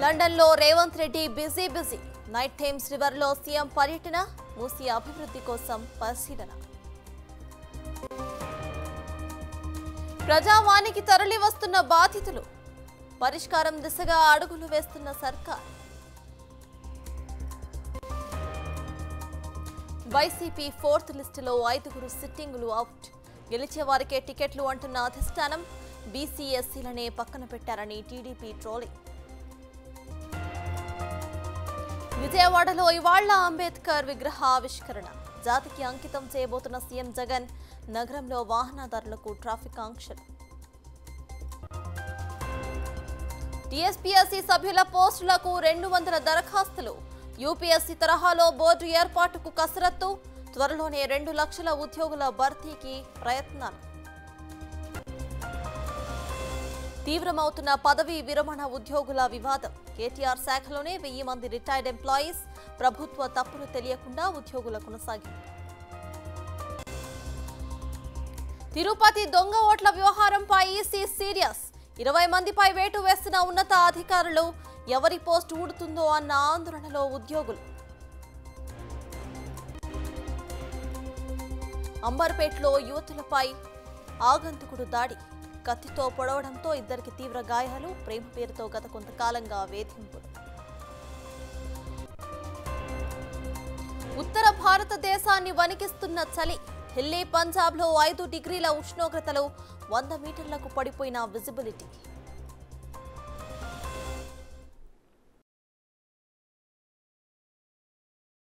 లండన్లో Revanth Reddy busy busy night times రివర్లో CM పర్యటన మూసి అభివృద్ధి కోసం పరిశీలన ప్రజావానికి తరలి వస్తున్న బాధితులు పరిష్కారం దిశగా అడుగులు వేస్తున్న సర్కార్ వైసీపీ ఫోర్త్ లిస్టులో ఐదుగురు సిట్టింగులు అవుట్ గెలిచే వారికే టికెట్లు అంటున్న అధిష్టానం బీసీ ఎస్సీలనే పక్కన పెట్టారని టీడీపీ ట్రోలింగ్ విజయవాడలో ఇవాళ్ల అంబేద్కర్ విగ్రహ ఆవిష్కరణ జాతికి అంకితం చేయబోతున్న సీఎం జగన్ నగరంలో వాహనదారులకు ట్రాఫిక్ ఆంక్షలు టీఎస్పీఎస్సీ సభ్యుల పోస్టులకు రెండు వందల దరఖాస్తులు యూపీఎస్సీ తరహాలో బోర్డు ఏర్పాటుకు కసరత్తు త్వరలోనే రెండు లక్షల ఉద్యోగుల భర్తీకి ప్రయత్నాలు తీవ్రమవుతున్న పదవీ విరమణ ఉద్యోగుల వివాదం కేటీఆర్ శాఖలోనే వెయ్యి మంది రిటైర్డ్ ఎంప్లాయీస్ ప్రభుత్వ తప్పులు తెలియకుండా ఉద్యోగుల కొనసాగింపు తిరుపతి దొంగ ఓట్ల వ్యవహారంపై ఈసీ సీరియస్ ఇరవై మందిపై వేటు వేస్తున్న ఉన్నత అధికారులు ఎవరి పోస్ట్ ఊడుతుందో అన్న ఆందోళనలో ఉద్యోగులు అంబర్పేటలో యువతులపై ఆగంతుకుడు దాడి కత్తితో పొడవడంతో ఇద్దరికి తీవ్ర గాయాలు ప్రేమ పేరుతో గత కొంతకాలంగా వేధింపులు ఉత్తర భారతదేశాన్ని వణికిస్తున్న చలి ఢిల్లీ పంజాబ్లో ఐదు డిగ్రీల ఉష్ణోగ్రతలు వంద మీటర్లకు పడిపోయిన విజిబిలిటీ